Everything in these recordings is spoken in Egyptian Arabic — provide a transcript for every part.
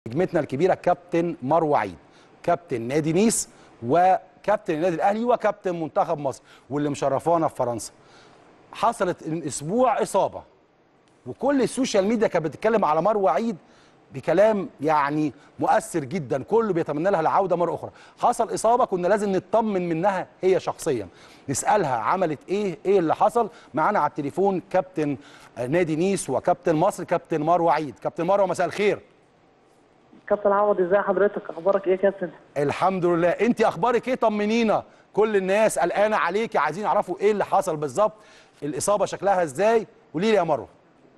نجمتنا الكبيره كابتن مروه عيد كابتن نادي نيس وكابتن النادي الاهلي وكابتن منتخب مصر واللي مشرفانا في فرنسا حصلت الاسبوع اصابه وكل السوشيال ميديا كانت بتتكلم على مروه عيد بكلام يعني مؤثر جدا كله بيتمنى لها العوده مره اخرى حصل اصابه كنا لازم نطمن منها هي شخصيا نسالها عملت ايه ايه اللي حصل معانا على التليفون كابتن نادي نيس وكابتن مصر كابتن مروه عيد كابتن مروه مساء الخير كابتن عوض ازي حضرتك اخبارك ايه يا كابتن الحمد لله انت اخبارك ايه طمنينا كل الناس قلقانه عليكي عايزين يعرفوا ايه اللي حصل بالظبط الاصابه شكلها ازاي قولي لي يا مروه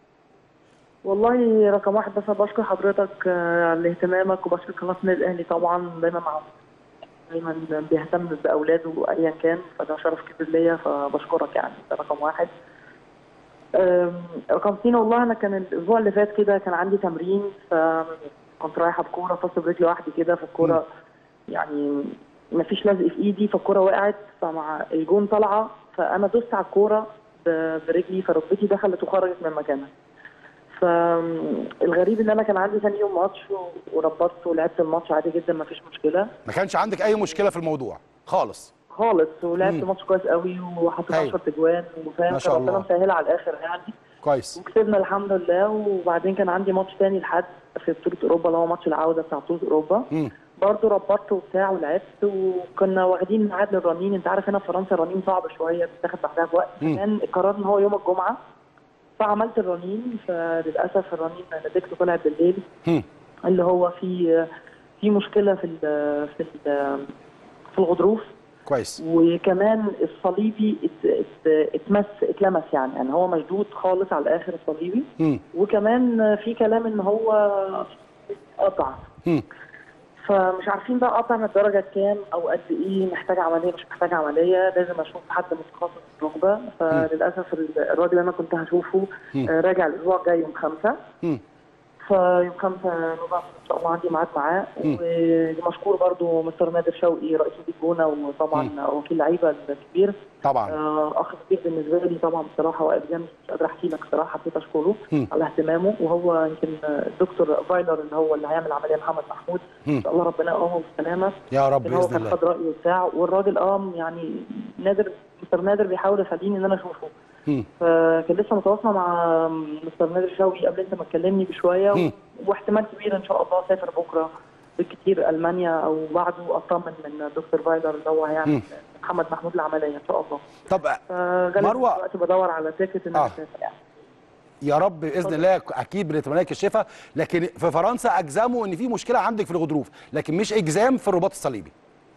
والله رقم واحد بس أنا بشكر حضرتك آه، على اهتمامك وبشكر قناه النادي الاهلي طبعا دايما مع دايما بيهتم باولاده ايا كان فده شرف كبير ليا فبشكرك يعني ده رقم واحد آم، رقم اثنين والله انا كان الاسبوع اللي فات كده كان عندي تمرين فكنت رايحه بكوره فصل برجلي لوحدي كده فالكوره يعني ما فيش لزق في ايدي فالكوره وقعت فمع الجون طالعه فانا دوست على الكوره ب- برجلي فركبتي دخلت وخرجت من مكانها فالغريب ان انا كان عندي ثاني يوم ماتش و- وربطت ولعبت الماتش عادي جدا ما فيش مشكله ما كانش عندك اي مشكله في الموضوع خالص خالص ولعبت مم. ماتش كويس قوي وحطيت هايل. 10 اجوان وفاهم ما شاء كان ربنا الله. مسهله على الاخر يعني كويس وكسبنا الحمد لله وبعدين كان عندي ماتش تاني لحد في بطوله اوروبا اللي هو ماتش العوده بتاع بطوله اوروبا مم. برضه ربطت وبتاع ولعبت وكنا واخدين ميعاد للرنين انت عارف هنا في فرنسا الرنين صعب شويه بتاخد بعدها بوقت مم. كان القرار ان هو يوم الجمعه فعملت الرنين فللاسف الرنين نتيجته طلعت بالليل مم. اللي هو في في مشكله في ال في ال في الغضروف كويس وكمان الصليبي ات- ات- اتمس اتلمس يعني يعني هو مشدود خالص على الاخر الصليبي مم. وكمان في كلام ان هو قطع مم. فمش عارفين بقى قطع من الدرجه كام او قد ايه محتاج عمليه مش محتاج عمليه لازم اشوف حد متخصص في الركبه فللاسف ال- الراجل اللي انا كنت هشوفه مم. آه، راجع الاسبوع الجاي يوم خمسة مم. فيوم 5 نوفمبر ان شاء الله عندي ميعاد معاه مم. ومشكور برضو مستر نادر شوقي رئيس نادي الجونه وطبعا وكيل لعيبه الكبير طبعا آه، اخ كبير بالنسبه لي طبعا بصراحه واقف جنبي مش قادره احكي لك صراحه حبيت اشكره مم. على اهتمامه وهو يمكن الدكتور فايلر اللي هو اللي هيعمل عمليه محمد محمود مم. ان شاء الله ربنا يقومه بالسلامه يا رب لأن هو باذن كان الله خد رايه وبتاع والراجل اه يعني نادر مستر نادر بيحاول يخليني ان انا اشوفه مم. فكان لسه متواصله مع مستر نادر شوقي قبل انت ما تكلمني بشويه مم. و... واحتمال كبير ان شاء الله اسافر بكره بالكثير المانيا او بعده اطمن من دكتور فايلر اللي هو هيعمل مم. محمد محمود العمليه ان شاء الله طب فغالبا مروة. دلوقتي بدور على تيكت ان انا آه. اسافر يعني يا رب باذن الله اكيد بنتمنى لك الشفاء لكن في فرنسا اجزموا ان في مشكله عندك في الغضروف لكن مش اجزام في الرباط الصليبي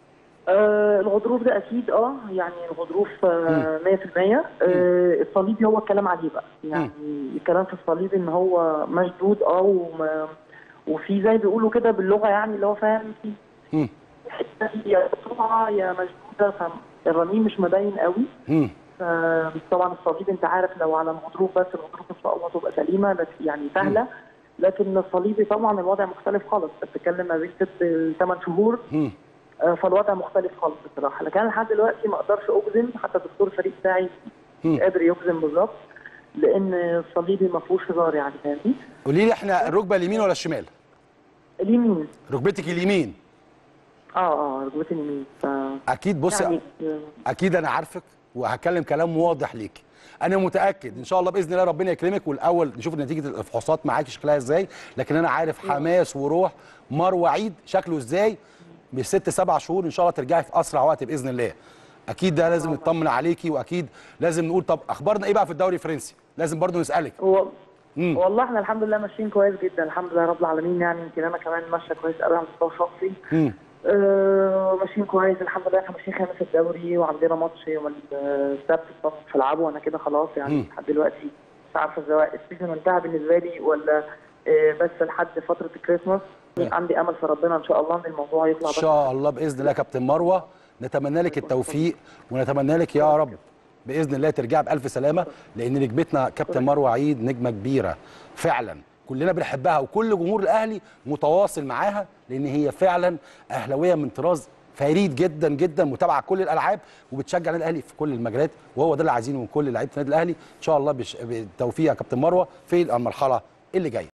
آه الغضروف ده اكيد اه يعني الغضروف آه 100% آه الصليبي هو الكلام عليه بقى يعني الكلام في الصليبي ان هو مشدود اه وما- وفي زي بيقولوا كده باللغه يعني اللي هو فاهم في مم. حته يا مقطوعه يا مشدوده فالرنين مش مبين قوي مم. طبعا الصليب انت عارف لو على الغضروف بس الغضروف ان شاء الله تبقى سليمه بس يعني سهله لكن الصليبي طبعا الوضع مختلف خالص انت بتتكلم ما بين ست لثمان شهور مم. آه، فالوضع مختلف خالص بصراحه لكن أنا لحد دلوقتي ما اقدرش اجزم حتى الدكتور الفريق بتاعي مم. مش قادر يجزم بالظبط لان الصليبي ما فيهوش هزار يعني فاهمني قولي لي احنا الركبه اليمين ولا الشمال اليمين ركبتك اليمين اه اه ركبتي اليمين ف اكيد بص يعني اكيد انا عارفك وهتكلم كلام واضح ليك انا متاكد ان شاء الله باذن الله ربنا يكرمك والاول نشوف نتيجه الفحوصات معاكي شكلها ازاي لكن انا عارف حماس وروح مروه عيد شكله ازاي بست سبع شهور ان شاء الله ترجعي في اسرع وقت باذن الله اكيد ده لازم نطمن عليكي واكيد لازم نقول طب اخبارنا ايه بقى في الدوري الفرنسي لازم برضو نسالك هو امم والله احنا الحمد لله ماشيين كويس جدا الحمد لله رب العالمين يعني يمكن انا كمان ماشيه كويس قوي على المستوى الشخصي امم آه، ماشيين كويس الحمد لله احنا ماشيين خامس الدوري وعندنا ماتش يوم السبت الصبح هلعبه وانا كده خلاص يعني مم. لحد دلوقتي مش عارفه سواء السيزون انتهى بالنسبه لي ولا آه، بس لحد فتره الكريسماس مم. عندي امل في ربنا ان شاء الله ان الموضوع يطلع ان بس شاء الله باذن الله يا كابتن مروه نتمنى لك التوفيق ونتمنى لك يا رب باذن الله ترجع بالف سلامه لان نجمتنا كابتن مروه عيد نجمه كبيره فعلا كلنا بنحبها وكل جمهور الاهلي متواصل معاها لان هي فعلا اهلاويه من طراز فريد جدا جدا متابعه كل الالعاب وبتشجع النادي الاهلي في كل المجالات وهو ده اللي عايزينه من كل لعيبه النادي الاهلي ان شاء الله بالتوفيق يا كابتن مروه في المرحله اللي جايه